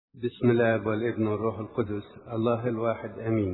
بسم الله والابن والروح القدس الله الواحد امين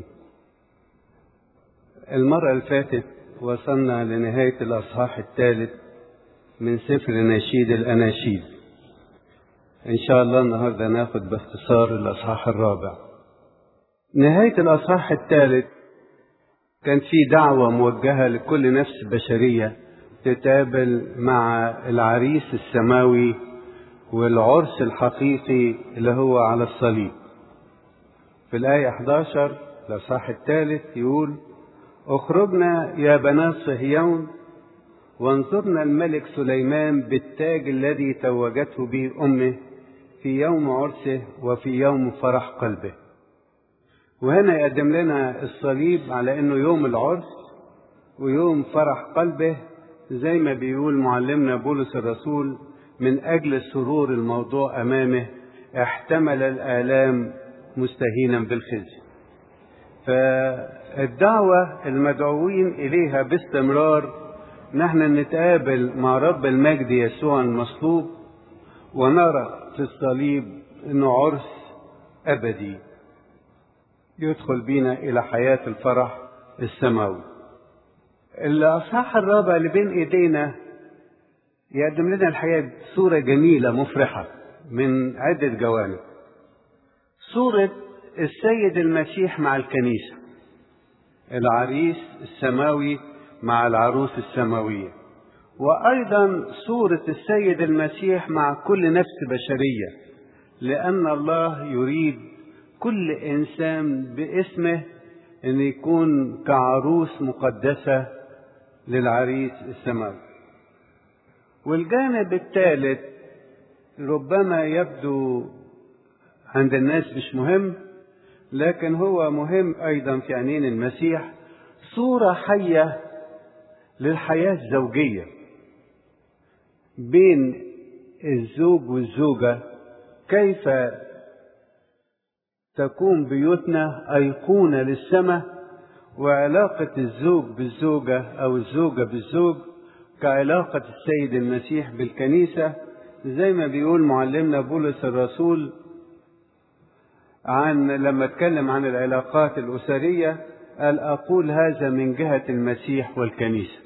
المرة اللي فاتت وصلنا لنهاية الأصحاح الثالث من سفر نشيد الأناشيد إن شاء الله النهاردة ناخد باختصار الأصحاح الرابع نهاية الأصحاح الثالث كان في دعوة موجهة لكل نفس بشرية تتقابل مع العريس السماوي والعرس الحقيقي اللي هو على الصليب في الآية 11 الأصحاح الثالث يقول اخرجنا يا بنات صهيون وانظرنا الملك سليمان بالتاج الذي توجته به أمه في يوم عرسه وفي يوم فرح قلبه وهنا يقدم لنا الصليب على انه يوم العرس ويوم فرح قلبه زي ما بيقول معلمنا بولس الرسول من أجل السرور الموضوع أمامه احتمل الآلام مستهينا بالخزي فالدعوة المدعوين إليها باستمرار نحن نتقابل مع رب المجد يسوع المصلوب ونرى في الصليب انه عرس ابدي يدخل بينا الى حياة الفرح السماوي الاصحاح الرابع اللي بين ايدينا يقدم لنا الحياة صورة جميلة مفرحة من عدة جوانب صورة السيد المسيح مع الكنيسة العريس السماوي مع العروس السماوية وأيضا صورة السيد المسيح مع كل نفس بشرية لأن الله يريد كل إنسان باسمه أن يكون كعروس مقدسة للعريس السماوي والجانب الثالث ربما يبدو عند الناس مش مهم لكن هو مهم ايضا في عينين المسيح صوره حيه للحياه الزوجيه بين الزوج والزوجه كيف تكون بيوتنا ايقونه للسماء وعلاقه الزوج بالزوجه او الزوجه بالزوج كعلاقة السيد المسيح بالكنيسة زي ما بيقول معلمنا بولس الرسول عن لما اتكلم عن العلاقات الأسرية قال أقول هذا من جهة المسيح والكنيسة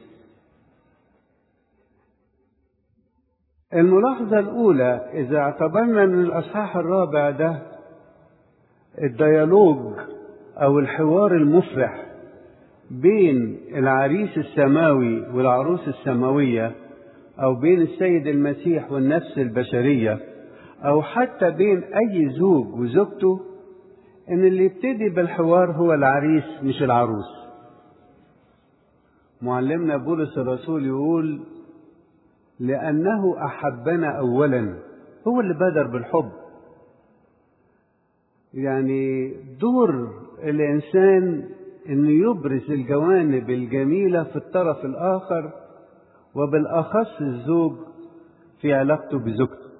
الملاحظة الأولى إذا اعتبرنا أن الأصحاح الرابع ده الديالوج أو الحوار المفرح بين العريس السماوي والعروس السماوية أو بين السيد المسيح والنفس البشرية أو حتى بين أي زوج وزوجته إن اللي يبتدي بالحوار هو العريس مش العروس. معلمنا بولس الرسول يقول: لأنه أحبنا أولا هو اللي بدر بالحب. يعني دور الإنسان انه يبرز الجوانب الجميله في الطرف الاخر وبالاخص الزوج في علاقته بزوجته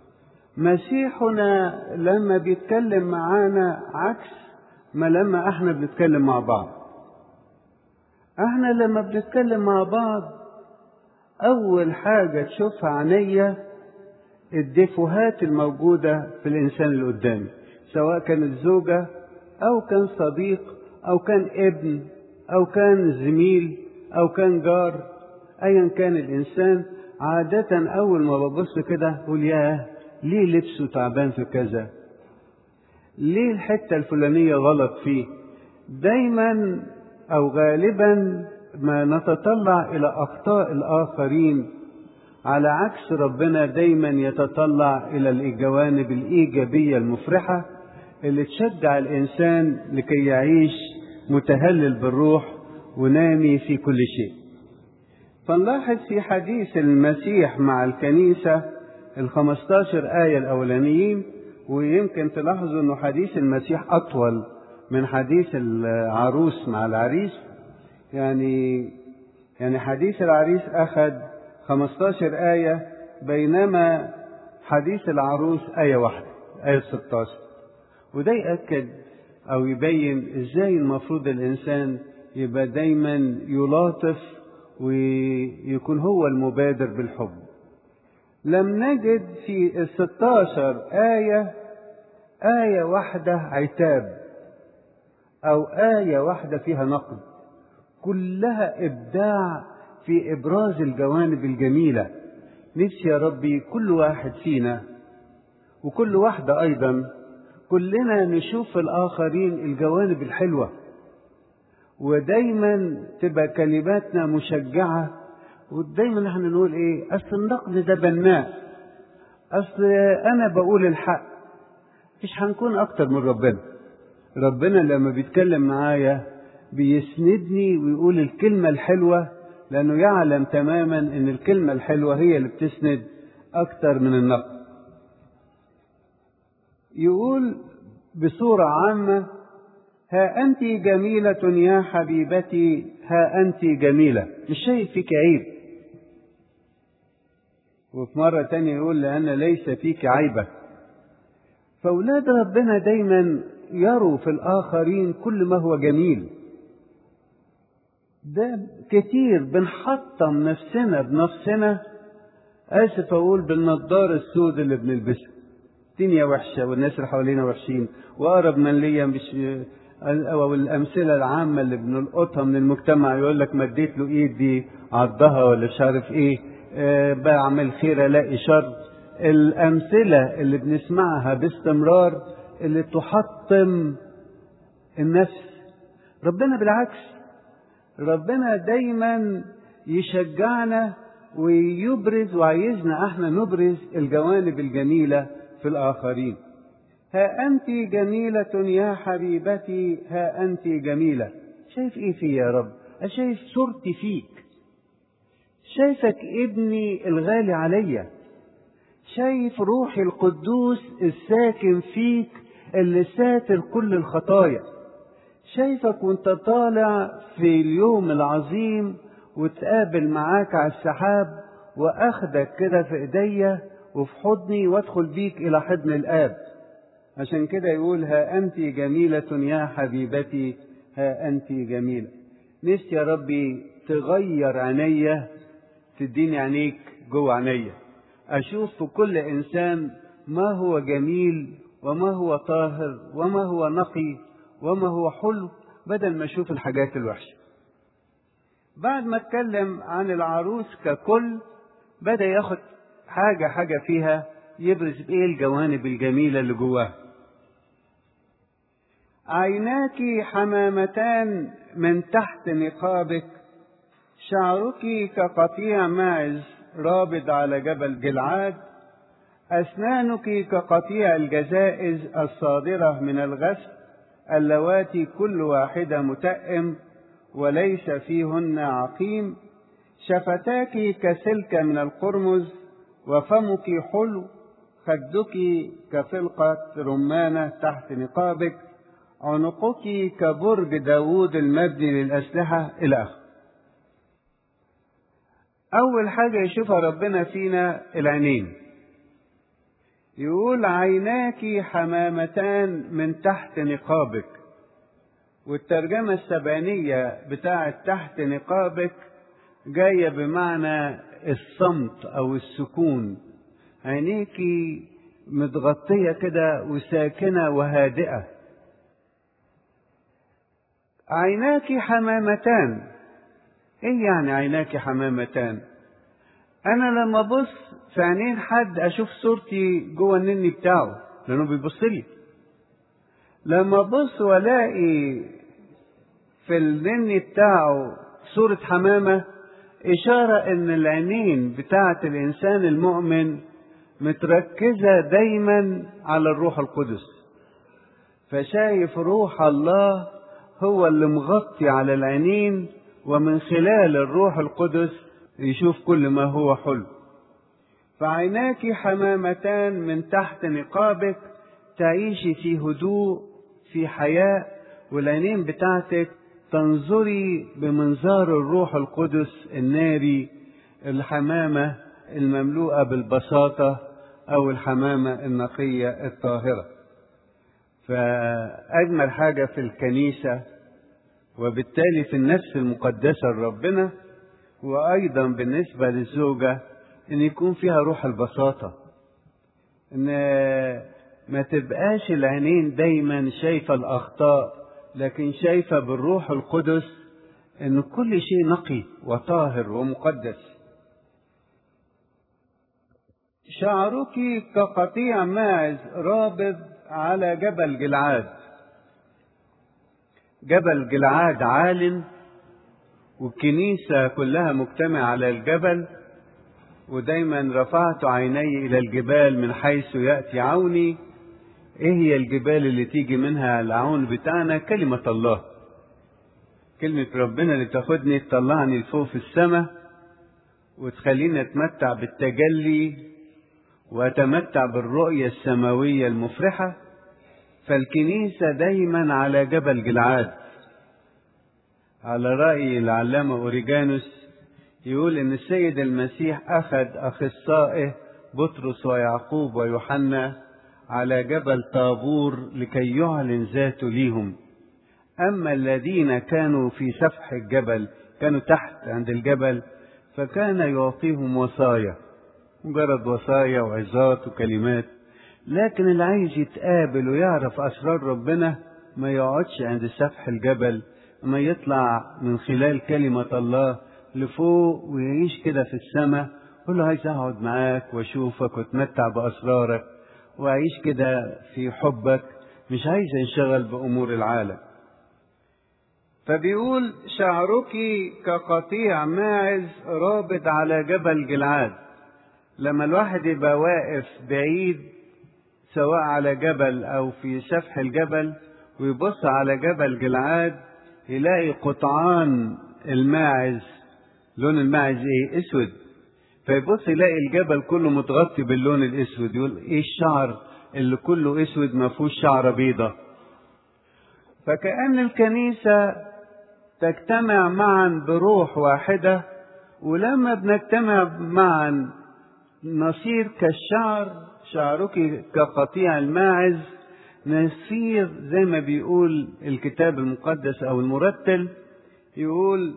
مسيحنا لما بيتكلم معانا عكس ما لما احنا بنتكلم مع بعض احنا لما بنتكلم مع بعض اول حاجه تشوفها عينيا الديفوهات الموجوده في الانسان اللي قدامي سواء كانت زوجه او كان صديق أو كان ابن أو كان زميل أو كان جار أيا كان الإنسان عادة أول ما ببص كده أقول ياه ليه لبسه تعبان في كذا؟ ليه الحتة الفلانية غلط فيه؟ دايما أو غالبا ما نتطلع إلى أخطاء الآخرين على عكس ربنا دايما يتطلع إلى الجوانب الإيجابية المفرحة اللي تشجع الإنسان لكي يعيش متهلل بالروح ونامي في كل شيء فنلاحظ في حديث المسيح مع الكنيسة الخمستاشر آية الأولانيين ويمكن تلاحظوا أنه حديث المسيح أطول من حديث العروس مع العريس يعني يعني حديث العريس أخذ خمستاشر آية بينما حديث العروس آية واحدة آية 16 وده يأكد أو يبين إزاي المفروض الإنسان يبقى دايما يلاطف ويكون هو المبادر بالحب لم نجد في الستاشر آية آية واحدة عتاب أو آية واحدة فيها نقد كلها إبداع في إبراز الجوانب الجميلة نفسي يا ربي كل واحد فينا وكل واحدة أيضا كلنا نشوف في الآخرين الجوانب الحلوة ودايما تبقى كلماتنا مشجعة ودايما احنا نقول ايه اصل النقد ده بناء اصل انا بقول الحق مش هنكون اكتر من ربنا ربنا لما بيتكلم معايا بيسندني ويقول الكلمة الحلوة لأنه يعلم تماما أن الكلمة الحلوة هي اللي بتسند أكتر من النقد يقول بصورة عامة ها أنت جميلة يا حبيبتي ها أنت جميلة مش شايف فيك عيب وفي مرة تانية يقول لأن ليس فيك عيبة فأولاد ربنا دايما يروا في الآخرين كل ما هو جميل ده كتير بنحطم نفسنا بنفسنا آسف أقول بالنضارة السود اللي بنلبسها الدنيا وحشة والناس اللي حوالينا وحشين وأقرب من ليا مش أو الأمثلة العامة اللي بنلقطها من المجتمع يقول لك مديت له إيدي عضها ولا مش عارف إيه أه بعمل خير ألاقي شر الأمثلة اللي بنسمعها باستمرار اللي تحطم النفس ربنا بالعكس ربنا دايما يشجعنا ويبرز وعايزنا احنا نبرز الجوانب الجميلة في الآخرين ها أنت جميلة يا حبيبتي ها أنت جميلة شايف إيه في يا رب شايف صورتي فيك شايفك ابني الغالي عليا شايف روحي القدوس الساكن فيك اللي ساتر كل الخطايا شايفك وانت طالع في اليوم العظيم وتقابل معاك على السحاب واخدك كده في ايديا وفي حضني وادخل بيك الى حضن الاب عشان كده يقول ها انت جميلة يا حبيبتي ها انت جميلة نفسي يا ربي تغير عينيا تديني عينيك جوه عينيا اشوف في كل انسان ما هو جميل وما هو طاهر وما هو نقي وما هو حلو بدل ما اشوف الحاجات الوحشه بعد ما اتكلم عن العروس ككل بدا ياخد حاجه حاجه فيها يبرز ايه الجوانب الجميله اللي جواها عيناك حمامتان من تحت نقابك شعرك كقطيع ماعز رابض على جبل جلعاد أسنانك كقطيع الجزائز الصادرة من الغسل اللواتي كل واحدة متأم وليس فيهن عقيم شفتاك كسلك من القرمز وفمك حلو خدك كفلقة رمانة تحت نقابك عنقك كبرج داوود المبني للأسلحة إلى آخره أول حاجة يشوفها ربنا فينا العينين يقول عيناك حمامتان من تحت نقابك والترجمة السبانية بتاعة تحت نقابك جاية بمعنى الصمت أو السكون عينيكي متغطية كده وساكنة وهادئة عيناك حمامتان ايه يعني عيناك حمامتان انا لما ابص في عينين حد اشوف صورتي جوه النني بتاعه لانه بيبص لي لما ابص والاقي في النني بتاعه صورة حمامة إشارة إن العينين بتاعة الإنسان المؤمن متركزة دايما على الروح القدس فشايف روح الله هو اللي مغطي على العينين ومن خلال الروح القدس يشوف كل ما هو حلو فعيناك حمامتان من تحت نقابك تعيشي في هدوء في حياء والعينين بتاعتك تنظري بمنظار الروح القدس الناري الحمامة المملوءة بالبساطة أو الحمامة النقية الطاهرة فأجمل حاجة في الكنيسة وبالتالي في النفس المقدسة لربنا وأيضا بالنسبة للزوجة إن يكون فيها روح البساطة إن ما تبقاش العينين دايما شايفة الأخطاء لكن شايفة بالروح القدس إن كل شيء نقي وطاهر ومقدس شعرك كقطيع ماعز رابض على جبل جلعاد جبل جلعاد عال والكنيسة كلها مجتمعة على الجبل ودايما رفعت عيني إلى الجبال من حيث يأتي عوني إيه هي الجبال اللي تيجي منها العون بتاعنا كلمة الله كلمة ربنا اللي تاخدني تطلعني لفوق في السماء وتخليني أتمتع بالتجلي وأتمتع بالرؤية السماوية المفرحة فالكنيسة دايما على جبل جلعاد على رأي العلامة أوريجانوس يقول إن السيد المسيح أخذ أخصائه بطرس ويعقوب ويوحنا على جبل طابور لكي يعلن ذاته ليهم أما الذين كانوا في سفح الجبل كانوا تحت عند الجبل فكان يعطيهم وصايا مجرد وصايا وعظات وكلمات لكن اللي عايز يتقابل ويعرف أسرار ربنا ما يقعدش عند سفح الجبل ما يطلع من خلال كلمة الله لفوق ويعيش كده في السماء يقول له عايز أقعد معاك وأشوفك وأتمتع بأسرارك وأعيش كده في حبك مش عايز انشغل بأمور العالم فبيقول شعرك كقطيع ماعز رابط على جبل جلعاد لما الواحد يبقى واقف بعيد سواء على جبل او في سفح الجبل ويبص على جبل جلعاد يلاقي قطعان الماعز لون الماعز ايه اسود فيبص يلاقي الجبل كله متغطي باللون الاسود يقول ايه الشعر اللي كله اسود ما فيهوش شعره بيضه فكأن الكنيسة تجتمع معا بروح واحدة ولما بنجتمع معا نصير كالشعر شعرك كقطيع الماعز نصير زي ما بيقول الكتاب المقدس او المرتل يقول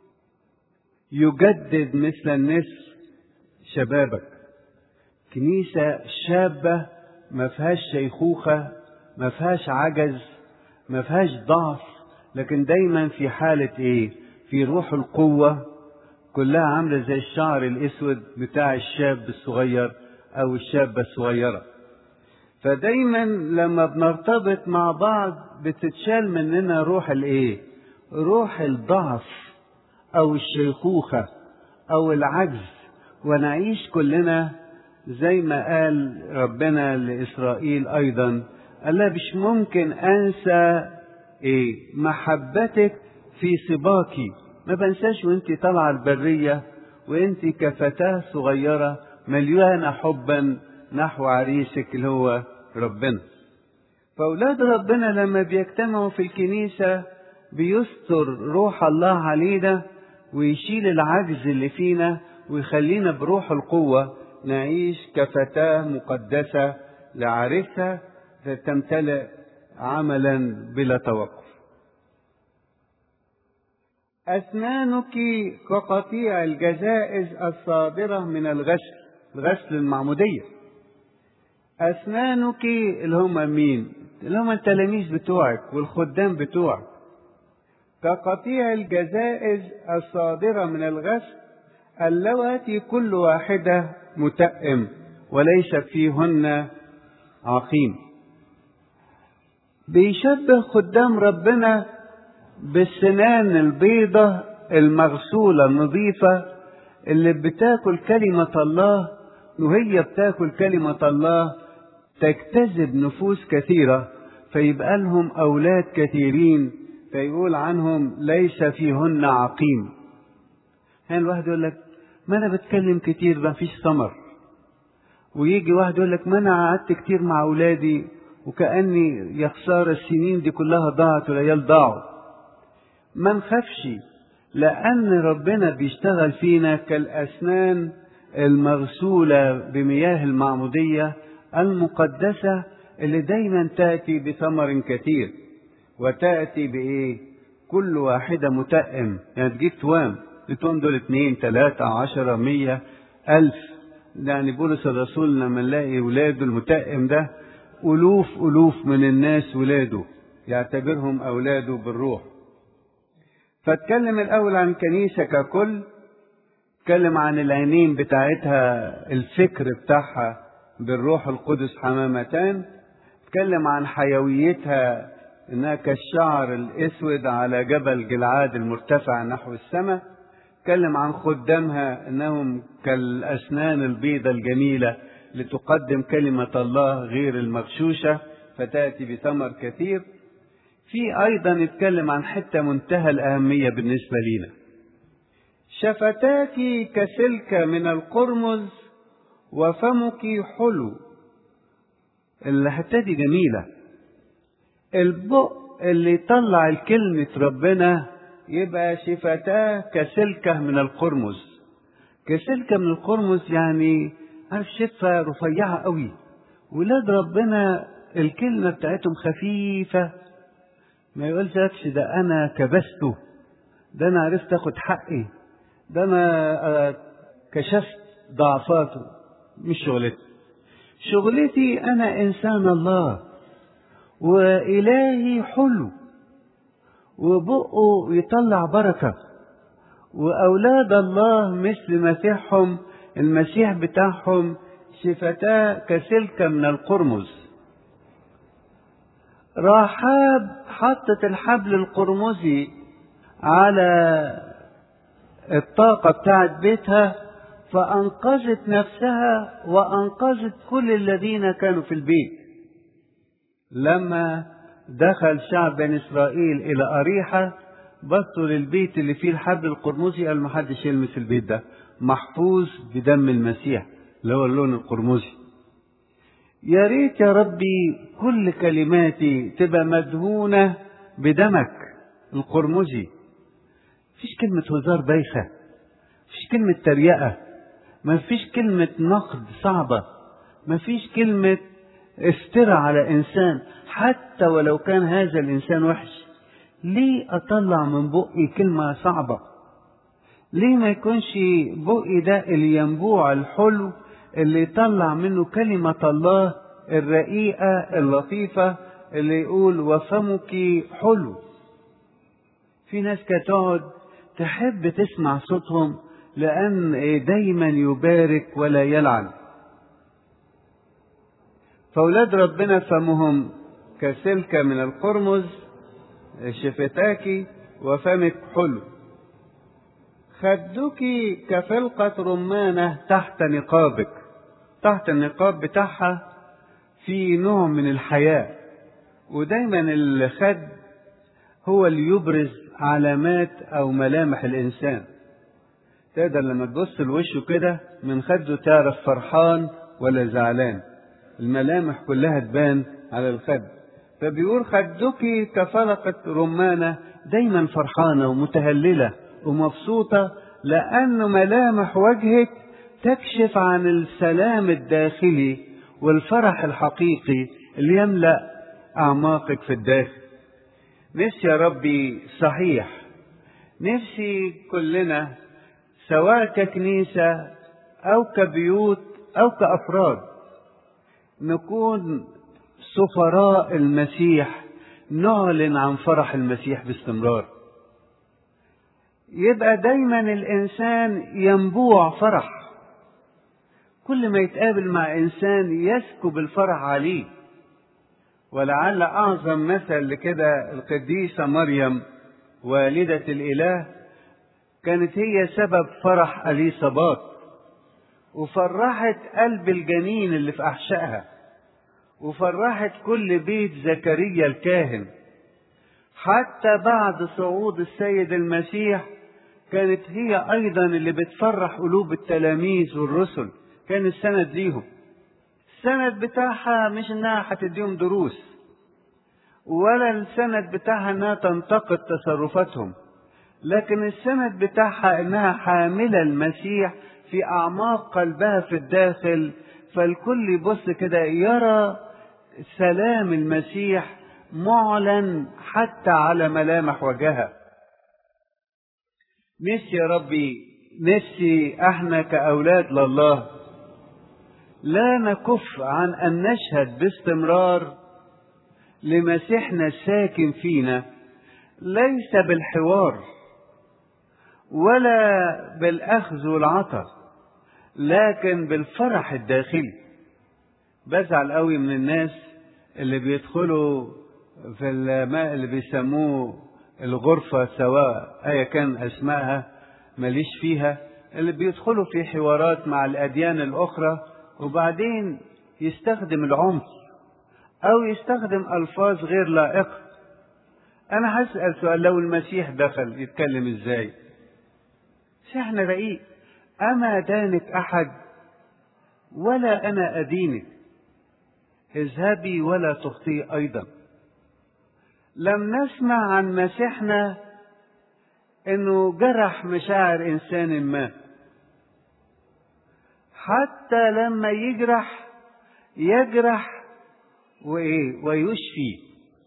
يجدد مثل النسر شبابك كنيسة شابة ما فيهاش شيخوخة ما فيهاش عجز ما فيهاش ضعف لكن دايما في حالة ايه في روح القوة كلها عاملة زي الشعر الاسود بتاع الشاب الصغير او الشابة الصغيرة فدايما لما بنرتبط مع بعض بتتشال مننا روح الايه روح الضعف او الشيخوخة او العجز ونعيش كلنا زي ما قال ربنا لإسرائيل أيضا قال لا مش ممكن أنسى إيه محبتك في سباكي ما بنساش وانت طالعة البرية وانت كفتاة صغيرة مليانة حبا نحو عريسك اللي هو ربنا فأولاد ربنا لما بيجتمعوا في الكنيسة بيستر روح الله علينا ويشيل العجز اللي فينا ويخلينا بروح القوة نعيش كفتاة مقدسة لعريسها تمتلئ عملا بلا توقف أسنانك كقطيع الجزائز الصادرة من الغسل الغسل المعمودية أسنانك اللي هم مين اللي هم التلاميذ بتوعك والخدام بتوعك كقطيع الجزائز الصادرة من الغسل اللواتي كل واحدة متأم وليس فيهن عقيم بيشبه خدام ربنا بالسنان البيضة المغسولة النظيفة اللي بتاكل كلمة الله وهي بتاكل كلمة الله تجتذب نفوس كثيرة فيبقى لهم أولاد كثيرين فيقول عنهم ليس فيهن عقيم هنا الواحد يقول لك ما انا بتكلم كتير ما فيش ثمر ويجي واحد يقول لك ما انا قعدت كتير مع اولادي وكاني يا خساره السنين دي كلها ضاعت والعيال ضاعوا ما نخافش لان ربنا بيشتغل فينا كالاسنان المغسوله بمياه المعموديه المقدسه اللي دايما تاتي بثمر كثير وتاتي بايه كل واحده متأم يعني تجيب توام التوام دول اتنين تلاتة عشرة مية ألف يعني بولس الرسول لما نلاقي ولاده المتأم ده ألوف ألوف من الناس ولاده يعتبرهم أولاده بالروح فاتكلم الأول عن كنيسة ككل اتكلم عن العينين بتاعتها الفكر بتاعها بالروح القدس حمامتان اتكلم عن حيويتها انها كالشعر الاسود على جبل جلعاد المرتفع نحو السماء اتكلم عن خدامها انهم كالاسنان البيضة الجميلة لتقدم كلمة الله غير المغشوشة فتأتي بثمر كثير في ايضا اتكلم عن حتة منتهى الاهمية بالنسبة لنا شفتاك كسلك من القرمز وفمك حلو الحتة دي جميلة البق اللي يطلع الكلمة ربنا يبقى شفتاه كسلكة من القرمز كسلكة من القرمز يعني عارف شفة رفيعة قوي ولاد ربنا الكلمة بتاعتهم خفيفة ما يقولش لكش ده أنا كبسته ده أنا عرفت أخد حقي ده أنا كشفت ضعفاته مش شغلتي شغلتي أنا إنسان الله وإلهي حلو وبقه يطلع بركة وأولاد الله مثل مسيحهم المسيح بتاعهم شفتاه كسلكة من القرمز راحاب حطت الحبل القرمزي على الطاقة بتاعت بيتها فأنقذت نفسها وأنقذت كل الذين كانوا في البيت لما دخل شعب بني إسرائيل إلى أريحة بصوا للبيت اللي فيه الحبل القرمزي قال محدش يلمس البيت ده محفوظ بدم المسيح اللي هو اللون القرمزي يا ريت يا ربي كل كلماتي تبقى مدهونة بدمك القرمزي مفيش كلمة هزار بايخة مفيش كلمة تريقة مفيش كلمة نقد صعبة مفيش كلمة افتراء على إنسان حتى ولو كان هذا الإنسان وحش ليه أطلع من بقي كلمة صعبة ليه ما يكونش بقي ده اللي ينبوع الحلو اللي يطلع منه كلمة الله الرقيقة اللطيفة اللي يقول وفمك حلو في ناس كانت تقعد تحب تسمع صوتهم لأن دايما يبارك ولا يلعن فأولاد ربنا فمهم كسلكة من القرمز شفتاك وفمك حلو خدك كفلقة رمانة تحت نقابك تحت النقاب بتاعها في نوع من الحياة ودايما الخد هو اللي يبرز علامات أو ملامح الإنسان تقدر لما تبص لوشه كده من خده تعرف فرحان ولا زعلان الملامح كلها تبان على الخد فبيقول خدك كفلقة رمانة دايما فرحانة ومتهللة ومبسوطة لأن ملامح وجهك تكشف عن السلام الداخلي والفرح الحقيقي اللي يملأ أعماقك في الداخل نفسي يا ربي صحيح نفسي كلنا سواء ككنيسة أو كبيوت أو كأفراد نكون سفراء المسيح نعلن عن فرح المسيح باستمرار يبقى دايما الإنسان ينبوع فرح كل ما يتقابل مع إنسان يسكب الفرح عليه ولعل أعظم مثل لكده القديسة مريم والدة الإله كانت هي سبب فرح أليصابات وفرحت قلب الجنين اللي في أحشائها وفرحت كل بيت زكريا الكاهن حتى بعد صعود السيد المسيح كانت هي أيضا اللي بتفرح قلوب التلاميذ والرسل كان السند ليهم السند بتاعها مش انها هتديهم دروس ولا السند بتاعها انها تنتقد تصرفاتهم لكن السند بتاعها انها حاملة المسيح في اعماق قلبها في الداخل فالكل يبص كده يرى سلام المسيح معلن حتى على ملامح وجهها نفسي يا ربي نفسي احنا كاولاد لله لا نكف عن أن نشهد باستمرار لمسيحنا الساكن فينا ليس بالحوار ولا بالأخذ والعطاء لكن بالفرح الداخلي بزعل قوي من الناس اللي بيدخلوا في الماء اللي بيسموه الغرفة سواء أيا كان أسمائها ماليش فيها اللي بيدخلوا في حوارات مع الأديان الأخرى وبعدين يستخدم العنف أو يستخدم ألفاظ غير لائقة أنا هسأل سؤال لو المسيح دخل يتكلم إزاي؟ احنا رقيق أما دانك أحد ولا أنا أدينك اذهبي ولا تخطئي أيضا لم نسمع عن مسيحنا انه جرح مشاعر انسان ما حتى لما يجرح يجرح وايه ويشفي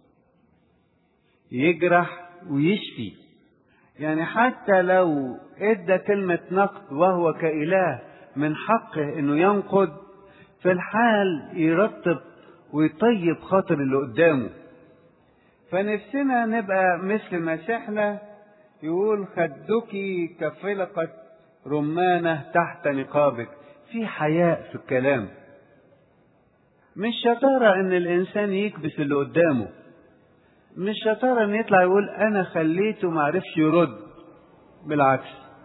يجرح ويشفي يعني حتى لو ادى كلمة نقد وهو كإله من حقه انه ينقد في الحال يرتب ويطيب خاطر اللي قدامه فنفسنا نبقى مثل مسيحنا يقول خدك كفلقة رمانة تحت نقابك في حياء في الكلام مش شطارة ان الانسان يكبس اللي قدامه مش شطارة ان يطلع يقول انا خليته معرفش يرد بالعكس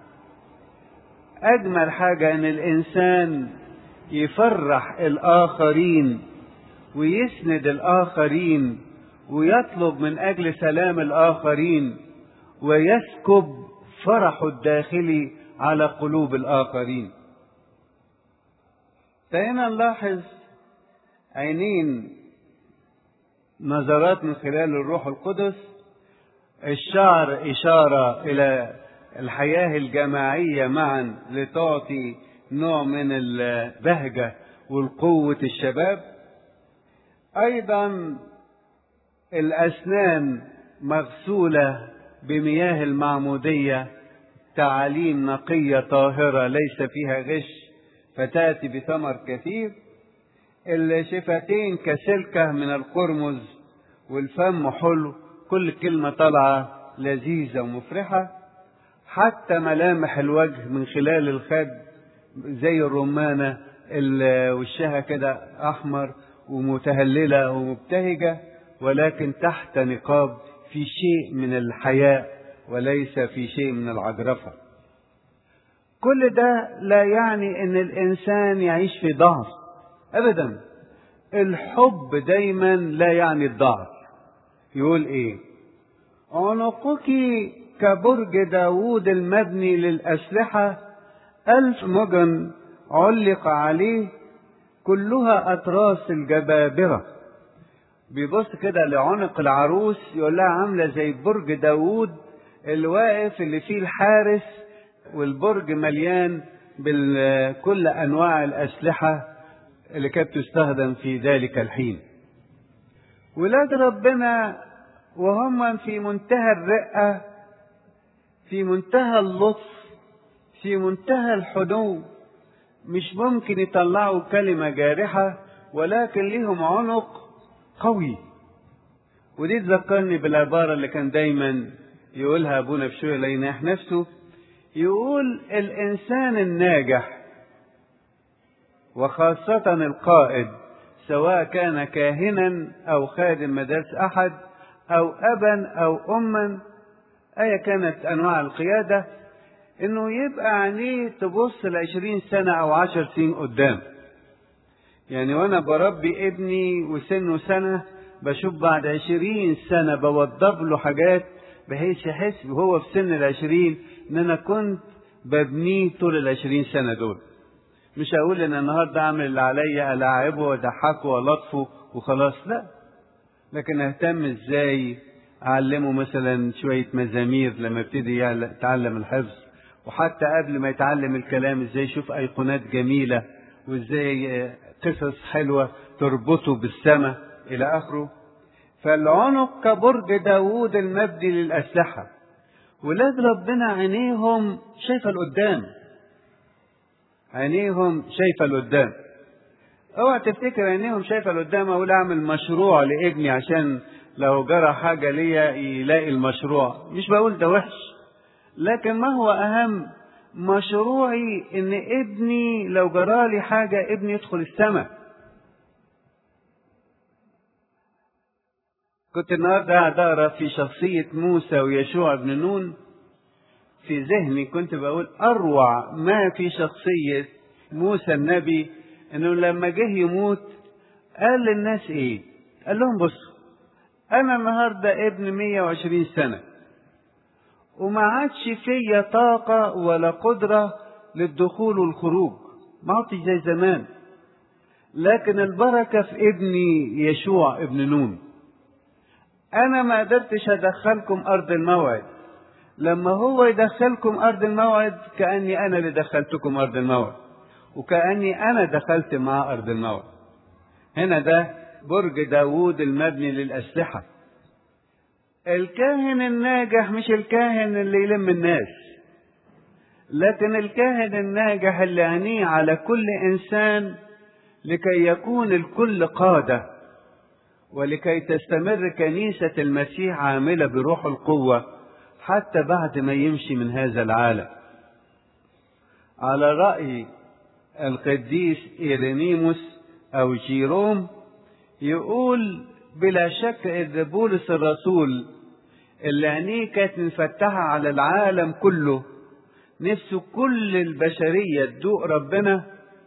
اجمل حاجة ان الانسان يفرح الاخرين ويسند الاخرين ويطلب من اجل سلام الاخرين ويسكب فرحه الداخلي على قلوب الاخرين فهنا نلاحظ عينين نظرات من خلال الروح القدس الشعر اشاره الى الحياه الجماعيه معا لتعطي نوع من البهجه والقوه الشباب ايضا الاسنان مغسوله بمياه المعموديه تعاليم نقيه طاهره ليس فيها غش فتاتي بثمر كثير الشفتين كسلكه من القرمز والفم حلو كل كلمه طالعه لذيذه ومفرحه حتى ملامح الوجه من خلال الخد زي الرمانه اللي وشها كده احمر ومتهلله ومبتهجه ولكن تحت نقاب في شيء من الحياء وليس في شيء من العجرفه كل ده لا يعني ان الانسان يعيش في ضعف ابدا الحب دايما لا يعني الضعف يقول ايه عنقك كبرج داوود المبني للأسلحة ألف مجن علق عليه كلها أطراس الجبابرة بيبص كده لعنق العروس يقول لها عاملة زي برج داوود اللي واقف اللي فيه الحارس والبرج مليان بكل أنواع الأسلحة اللي كانت تستخدم في ذلك الحين ولاد ربنا وهم في منتهى الرقة في منتهى اللطف في منتهى الحنو مش ممكن يطلعوا كلمة جارحة ولكن ليهم عنق قوي ودي تذكرني بالعبارة اللي كان دايما يقولها أبونا بشوية ليناح نفسه يقول الإنسان الناجح وخاصة القائد سواء كان كاهنا أو خادم مدارس أحد أو أبا أو أما أيا كانت أنواع القيادة إنه يبقى عينيه تبص لعشرين سنة أو عشر سنين قدام يعني وأنا بربي ابني وسنه سنة بشوف بعد عشرين سنة بوضب له حاجات بحيث يحس وهو في سن العشرين إن أنا كنت ببنيه طول العشرين سنة دول مش هقول ان النهارده اعمل اللي عليا الاعبه واضحكه والطفه وخلاص لا لكن اهتم ازاي اعلمه مثلا شويه مزامير لما يبتدي يتعلم الحفظ وحتى قبل ما يتعلم الكلام ازاي يشوف ايقونات جميله وازاي قصص حلوه تربطه بالسماء الى اخره فالعنق كبرج داوود المبدي للاسلحه ولاد ربنا عينيهم شايفه لقدام عينيهم شايفه لقدام اوعى تفتكر عينيهم شايفه لقدام اقول اعمل مشروع لابني عشان لو جرى حاجه ليا يلاقي المشروع مش بقول ده وحش لكن ما هو اهم مشروعي ان ابني لو جرالي حاجه ابني يدخل السماء كنت النهارده قاعد اقرا في شخصيه موسى ويشوع بن نون في ذهني كنت بقول اروع ما في شخصيه موسى النبي انه لما جه يموت قال للناس ايه قال لهم بصوا انا النهارده ابن 120 سنه وما عادش فيا طاقه ولا قدره للدخول والخروج ما عدتش زي زمان لكن البركه في ابني يشوع ابن نون انا ما قدرتش ادخلكم ارض الموعد لما هو يدخلكم ارض الموعد كاني انا اللي دخلتكم ارض الموعد وكاني انا دخلت مع ارض الموعد هنا ده برج داوود المبني للاسلحه الكاهن الناجح مش الكاهن اللي يلم الناس لكن الكاهن الناجح اللي عينيه على كل انسان لكي يكون الكل قاده ولكي تستمر كنيسة المسيح عاملة بروح القوة حتى بعد ما يمشي من هذا العالم. على رأي القديس إيرينيموس أو جيروم يقول بلا شك إن بولس الرسول اللي عينيه كانت مفتحة على العالم كله نفسه كل البشرية تدوق ربنا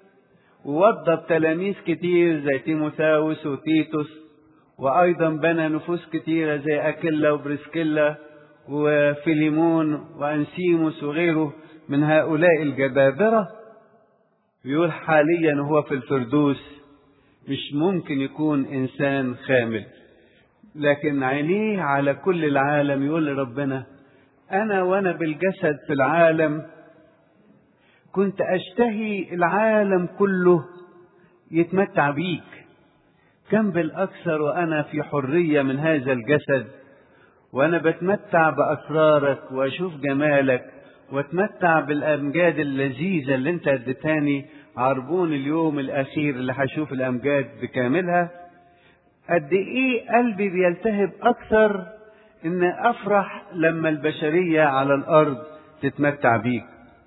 ووضب تلاميذ كتير زي تيموثاوس وتيتوس وأيضا بنى نفوس كتيرة زي أكيلا وبريسكيلا وفيليمون وأنسيموس وغيره من هؤلاء الجبابرة بيقول حاليا هو في الفردوس مش ممكن يكون إنسان خامل لكن عينيه على كل العالم يقول لربنا أنا وأنا بالجسد في العالم كنت أشتهي العالم كله يتمتع بيك كم بالأكثر وأنا في حرية من هذا الجسد وأنا بتمتع بأسرارك وأشوف جمالك وأتمتع بالأمجاد اللذيذة اللي أنت اديتاني عربون اليوم الأخير اللي هشوف الأمجاد بكاملها قد إيه قلبي بيلتهب أكثر إن أفرح لما البشرية على الأرض تتمتع بيك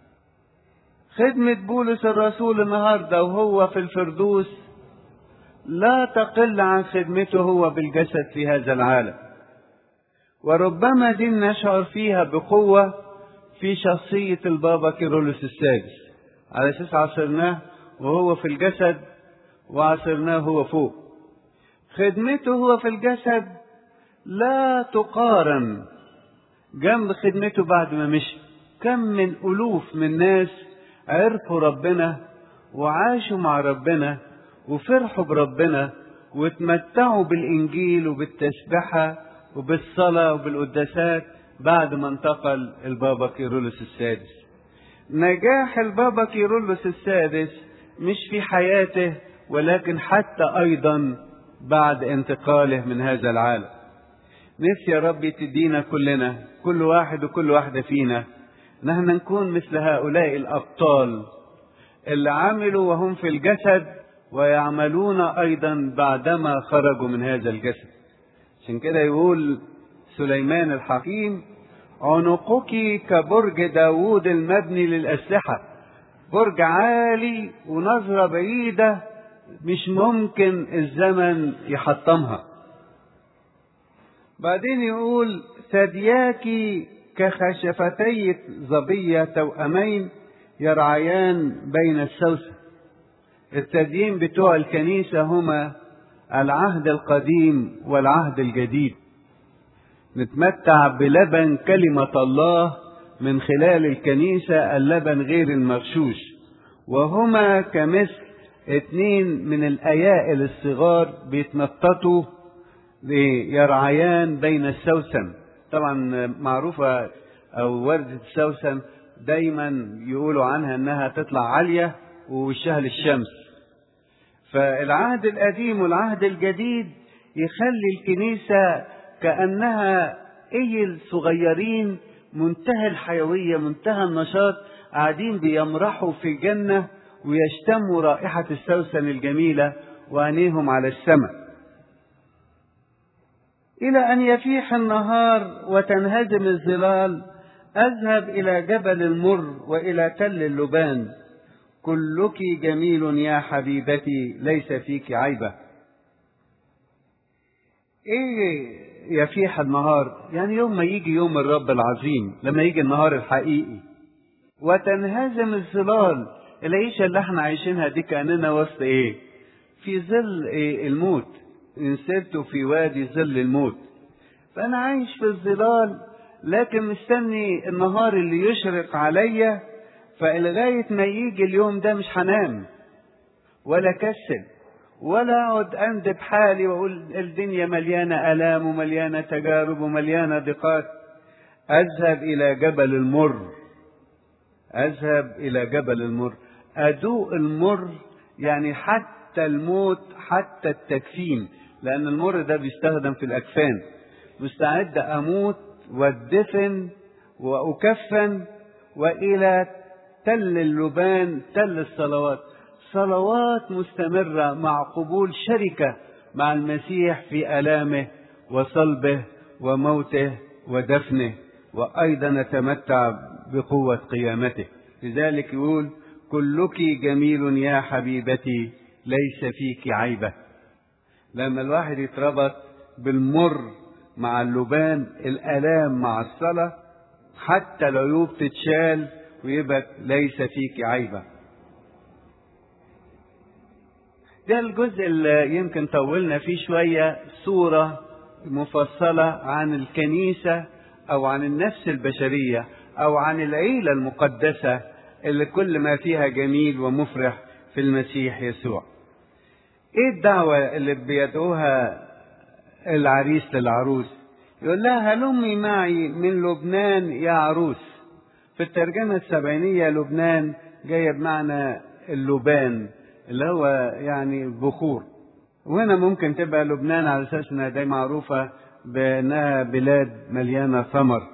خدمة بولس الرسول النهارده وهو في الفردوس لا تقل عن خدمته هو بالجسد في هذا العالم وربما دي نشعر فيها بقوة في شخصية البابا كيرلس السادس على أساس عصرناه وهو في الجسد وعصرناه هو فوق خدمته هو في الجسد لا تقارن جنب خدمته بعد ما مشي كم من ألوف من ناس عرفوا ربنا وعاشوا مع ربنا وفرحوا بربنا وتمتعوا بالإنجيل وبالتسبحة وبالصلاة وبالقداسات بعد ما انتقل البابا كيرلس السادس نجاح البابا كيرلس السادس مش في حياته ولكن حتى أيضا بعد انتقاله من هذا العالم نفسي يا رب تدينا كلنا كل واحد وكل واحدة فينا نحن نكون مثل هؤلاء الأبطال اللي عملوا وهم في الجسد ويعملون أيضا بعدما خرجوا من هذا الجسد عشان كده يقول سليمان الحكيم عنقك كبرج داوود المبني للأسلحة برج عالي ونظرة بعيدة مش ممكن الزمن يحطمها بعدين يقول ثدياك كخشفتي ظبية توأمين يرعيان بين السوسن الثديين بتوع الكنيسة هما العهد القديم والعهد الجديد نتمتع بلبن كلمة الله من خلال الكنيسة اللبن غير المغشوش وهما كمثل اتنين من الأيائل الصغار بيتنططوا يرعيان بين السوسن طبعا معروفة أو وردة السوسن دايما يقولوا عنها انها تطلع عالية ووشها للشمس فالعهد القديم والعهد الجديد يخلي الكنيسة كأنها ايه صغيرين منتهى الحيوية منتهى النشاط قاعدين بيمرحوا في الجنة ويشتموا رائحة السوسن الجميلة وعينيهم على السماء إلى أن يفيح النهار وتنهزم الظلال أذهب إلى جبل المر وإلى تل اللبان كلك جميل يا حبيبتي ليس فيك عيبة إيه يفيح النهار يعني يوم ما يجي يوم الرب العظيم لما يجي النهار الحقيقي وتنهزم الظلال العيشة اللي احنا عايشينها دي كأننا وسط ايه في ظل إيه الموت إن سرت في وادي ظل الموت فأنا عايش في الظلال لكن مستني النهار اللي يشرق عليا فلغاية ما يجي اليوم ده مش هنام ولا كسل ولا اقعد اندب حالي واقول الدنيا مليانه الام ومليانه تجارب ومليانه ضيقات اذهب الى جبل المر اذهب الى جبل المر ادوق المر يعني حتى الموت حتى التكفين لان المر ده بيستخدم في الاكفان مستعد اموت وادفن واكفن والى تل اللبان تل الصلوات صلوات مستمرة مع قبول شركة مع المسيح في آلامه وصلبه وموته ودفنه وأيضا نتمتع بقوة قيامته لذلك يقول كلك جميل يا حبيبتي ليس فيك عيبة لما الواحد يتربط بالمر مع اللبان الآلام مع الصلاة حتى العيوب تتشال ويبقى ليس فيك عيبه ده الجزء اللي يمكن طولنا فيه شوية صورة مفصلة عن الكنيسة أو عن النفس البشرية أو عن العيلة المقدسة اللي كل ما فيها جميل ومفرح في المسيح يسوع. إيه الدعوة اللي بيدعوها العريس للعروس؟ يقول لها هلمي معي من لبنان يا عروس. في الترجمة السبعينية لبنان جاية بمعنى اللبان اللي هو يعني بخور وهنا ممكن تبقى لبنان على اساس انها دي معروفه بانها بلاد مليانه ثمر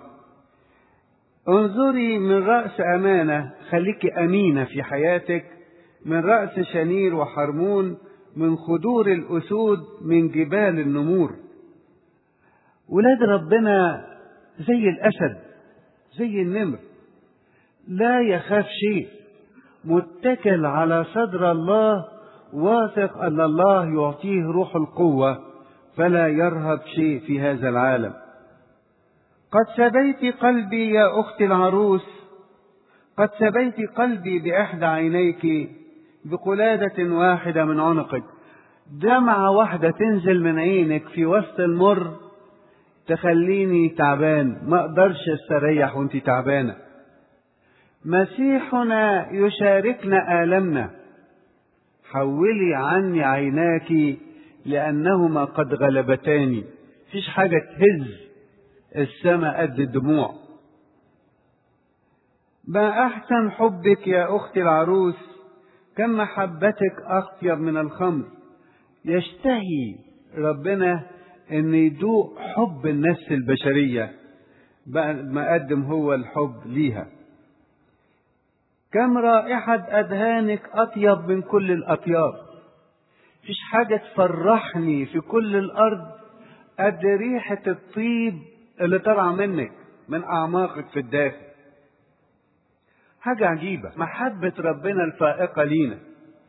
انظري من راس امانه خليكي امينه في حياتك من راس شنير وحرمون من خدور الاسود من جبال النمور ولاد ربنا زي الاسد زي النمر لا يخاف شيء متكل على صدر الله واثق ان الله يعطيه روح القوه فلا يرهب شيء في هذا العالم قد سبيت قلبي يا اختي العروس قد سبيت قلبي باحدى عينيك بقلاده واحده من عنقك دمعه واحده تنزل من عينك في وسط المر تخليني تعبان ما اقدرش استريح وانت تعبانه مسيحنا يشاركنا آلمنا حولي عني عيناك لأنهما قد غلبتاني فيش حاجة تهز السماء قد الدموع ما أحسن حبك يا أختي العروس كم محبتك أطيب من الخمر يشتهي ربنا أن يدوق حب النفس البشرية بعد ما قدم هو الحب ليها كم رائحة أدهانك أطيب من كل الأطياب فيش حاجة تفرحني في كل الأرض قد ريحة الطيب اللي طالعة منك من أعماقك في الداخل حاجة عجيبة محبة ربنا الفائقة لينا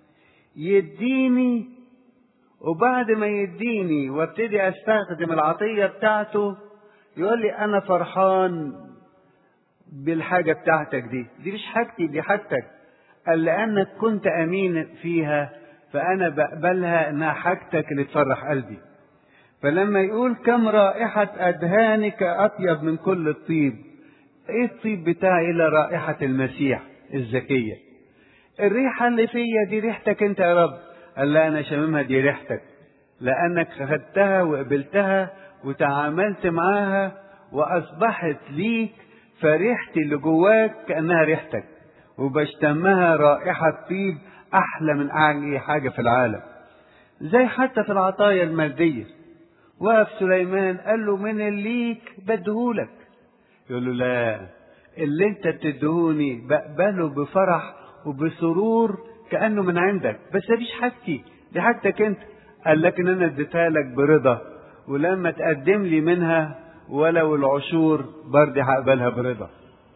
يديني وبعد ما يديني وابتدي استخدم العطية بتاعته يقول لي أنا فرحان بالحاجة بتاعتك دي دي مش حاجتي دي حاجتك قال لأنك كنت أمين فيها فأنا بقبلها إنها حاجتك اللي تفرح قلبي فلما يقول كم رائحة أدهانك أطيب من كل الطيب إيه الطيب بتاعي إلا رائحة المسيح الزكية الريحة اللي فيا دي ريحتك أنت يا رب قال لا أنا شاممها دي ريحتك لأنك خدتها وقبلتها وتعاملت معاها وأصبحت ليك فريحتي اللي جواك كأنها ريحتك وبشتمها رائحة طيب أحلى من أي حاجة في العالم زي حتى في العطايا المادية وقف سليمان قال له من اللي ليك بديهولك يقول له لا اللي انت بتدهوني بقبله بفرح وبسرور كأنه من عندك بس مفيش حاجتي دي حاجتك انت قال لكن انا اديتها لك برضا ولما تقدم لي منها ولو العشور برضه هقبلها برضا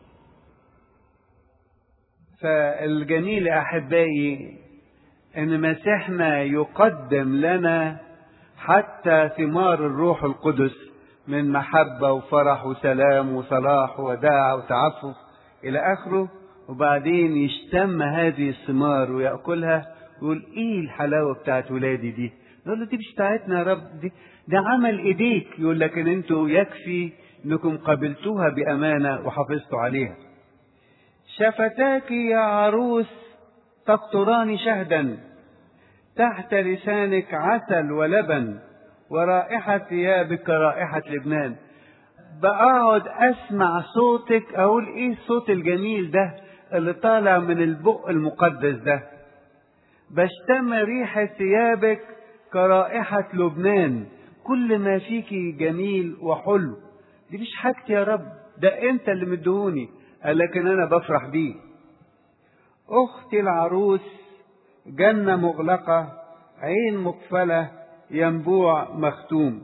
فالجميل احبائي ان مسيحنا يقدم لنا حتى ثمار الروح القدس من محبة وفرح وسلام وصلاح وداع وتعفف إلى آخره وبعدين يشتم هذه الثمار ويأكلها ويقول إيه الحلاوة بتاعت ولادي دي؟ نقول له دي مش بتاعتنا يا رب دي ده عمل إيديك يقول لكن أنتوا يكفي إنكم قبلتوها بأمانة وحافظتوا عليها. شفتاك يا عروس تقطران شهدا تحت لسانك عسل ولبن ورائحة ثيابك رائحة لبنان بقعد أسمع صوتك أقول إيه الصوت الجميل ده اللي طالع من البق المقدس ده بشتم ريحة ثيابك كرائحة لبنان كل ما فيك جميل وحلو دي مش حاجتي يا رب ده انت اللي مدهوني قال لكن انا بفرح بيه اختي العروس جنة مغلقة عين مقفلة ينبوع مختوم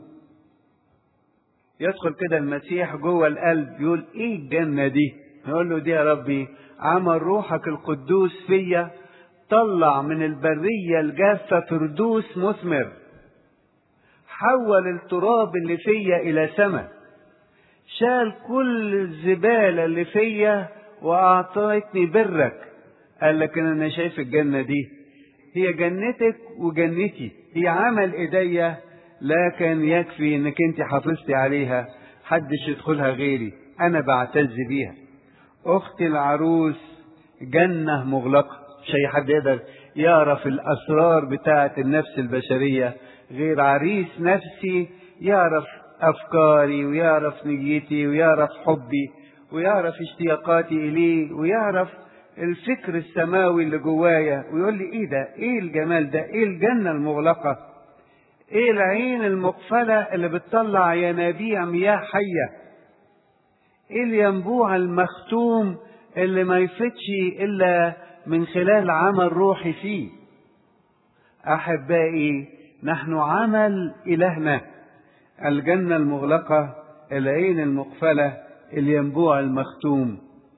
يدخل كده المسيح جوه القلب يقول ايه الجنة دي نقول له دي يا ربي عمل روحك القدوس فيا طلع من البرية الجافة فردوس مثمر حول التراب اللي فيا إلى سماء شال كل الزبالة اللي فيا وأعطيتني برك قال لكن أنا شايف الجنة دي هي جنتك وجنتي هي عمل إيديا لكن يكفي إنك أنت حافظتي عليها حدش يدخلها غيري أنا بعتز بيها أختي العروس جنة مغلقة مش أي حد يقدر يعرف الأسرار بتاعة النفس البشرية غير عريس نفسي يعرف أفكاري ويعرف نيتي ويعرف حبي ويعرف اشتياقاتي إليه ويعرف الفكر السماوي اللي جوايا ويقول لي ايه ده ايه الجمال ده ايه الجنة المغلقة ايه العين المقفلة اللي بتطلع ينابيع مياه حية ايه الينبوع المختوم اللي ما يفتش الا من خلال عمل روحي فيه احبائي نحن عمل الهنا الجنة المغلقة العين المقفلة الينبوع المختوم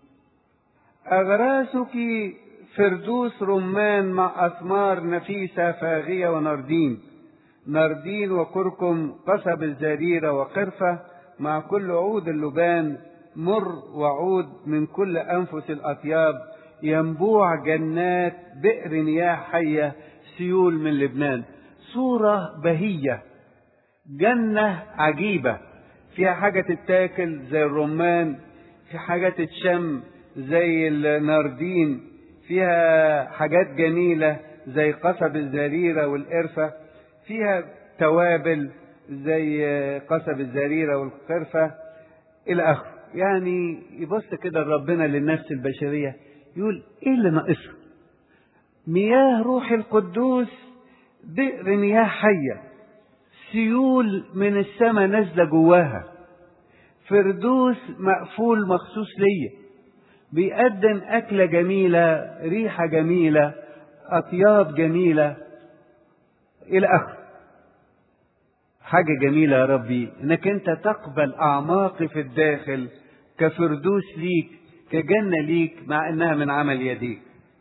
أغراسك فردوس رمان مع أثمار نفيسة فاغية ونردين نردين وكركم قصب الزريرة وقرفة مع كل عود اللبان مر وعود من كل أنفس الأطياب ينبوع جنات بئر مياه حية سيول من لبنان صورة بهية جنة عجيبة فيها حاجة تتاكل زي الرمان في حاجة تتشم زي الناردين فيها حاجات جميلة زي قصب الزريرة والقرفة فيها توابل زي قصب الزريرة والقرفة إلى آخره يعني يبص كده ربنا للنفس البشرية يقول إيه اللي ناقصها مياه روح القدوس بئر مياه حية سيول من السماء نازلة جواها فردوس مقفول مخصوص ليا بيقدم أكلة جميلة ريحة جميلة أطياب جميلة إلى آخره حاجة جميلة يا ربي إنك أنت تقبل أعماقي في الداخل كفردوس ليك كجنة ليك مع إنها من عمل يديك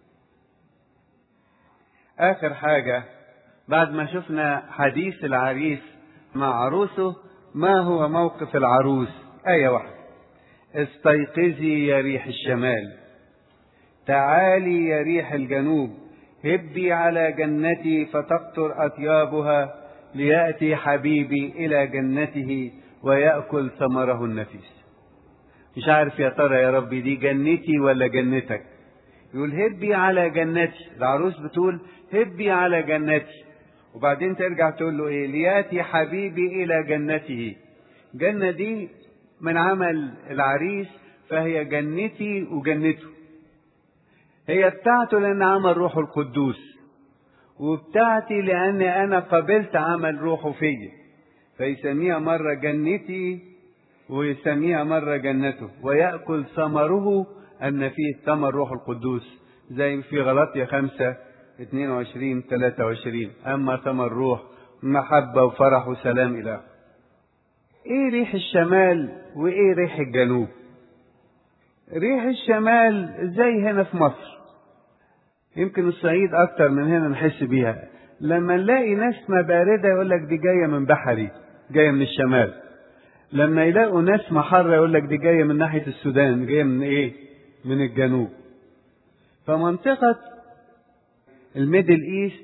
آخر حاجة بعد ما شفنا حديث العريس مع عروسه ما هو موقف العروس آية واحدة استيقظي يا ريح الشمال تعالي يا ريح الجنوب هبي على جنتي فتقطر أطيابها ليأتي حبيبي إلى جنته ويأكل ثمره النفيس مش عارف يا ترى يا ربي دي جنتي ولا جنتك يقول هبي على جنتي العروس بتقول هبي على جنتي وبعدين ترجع تقول له ايه لياتي حبيبي الى جنته جنة دي من عمل العريس فهي جنتي وجنته هي بتاعته لان عمل روحه القدوس وبتاعتي لان انا قبلت عمل روحه فيا فيسميها مرة جنتي ويسميها مرة جنته ويأكل ثمره النفيس ثمر روح القدوس زي في غلطية خمسة 22 23 أما ثمر الروح محبة وفرح وسلام إلى آخره. إيه ريح الشمال وإيه ريح الجنوب؟ ريح الشمال زي هنا في مصر يمكن الصعيد أكتر من هنا نحس بيها لما نلاقي نسمة باردة يقول لك دي جاية من بحري جاية من الشمال لما يلاقوا نسمة حارة يقول لك دي جاية من ناحية السودان جاية من إيه؟ من الجنوب فمنطقة الميدل إيست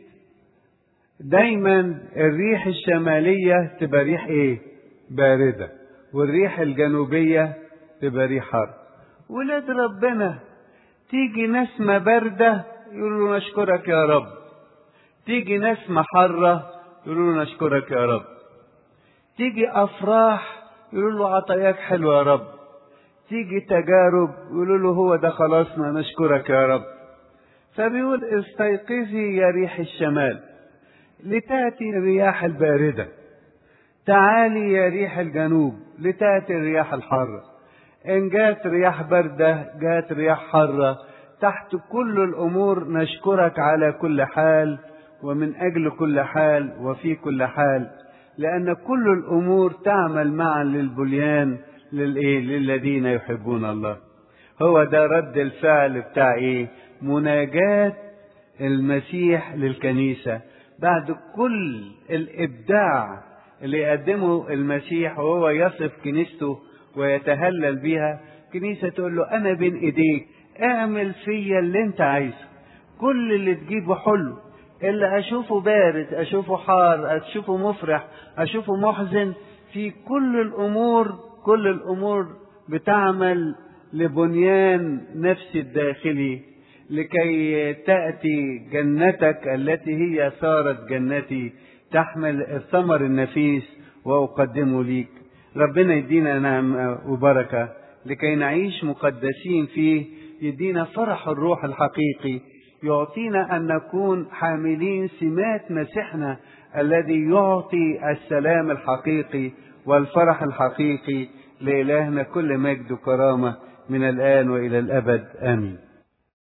دايما الريح الشمالية تبقى ريح إيه؟ باردة والريح الجنوبية تبقى ريح حر ولاد ربنا تيجي نسمة باردة يقولوا له نشكرك يا رب تيجي نسمة حرة يقولوا له نشكرك يا رب تيجي أفراح يقولوا له عطاياك حلوة يا رب تيجي تجارب يقولوا له هو ده خلاصنا نشكرك يا رب فبيقول استيقظي يا ريح الشمال لتأتي الرياح الباردة تعالي يا ريح الجنوب لتأتي الرياح الحارة إن جات رياح باردة جات رياح حارة تحت كل الأمور نشكرك على كل حال ومن أجل كل حال وفي كل حال لأن كل الأمور تعمل معا للبليان للإيه؟ للذين يحبون الله هو ده رد الفعل بتاع إيه؟ مناجاة المسيح للكنيسة بعد كل الإبداع اللي يقدمه المسيح وهو يصف كنيسته ويتهلل بيها كنيسة تقول له أنا بين إيديك اعمل فيا اللي أنت عايزه كل اللي تجيبه حلو اللي أشوفه بارد أشوفه حار أشوفه مفرح أشوفه محزن في كل الأمور كل الأمور بتعمل لبنيان نفسي الداخلي لكي تأتي جنتك التي هي صارت جنتي تحمل الثمر النفيس وأقدمه ليك ربنا يدينا نعمة وبركة لكي نعيش مقدسين فيه يدينا فرح الروح الحقيقي يعطينا أن نكون حاملين سمات مسيحنا الذي يعطي السلام الحقيقي والفرح الحقيقي لإلهنا كل مجد وكرامة من الآن وإلى الأبد آمين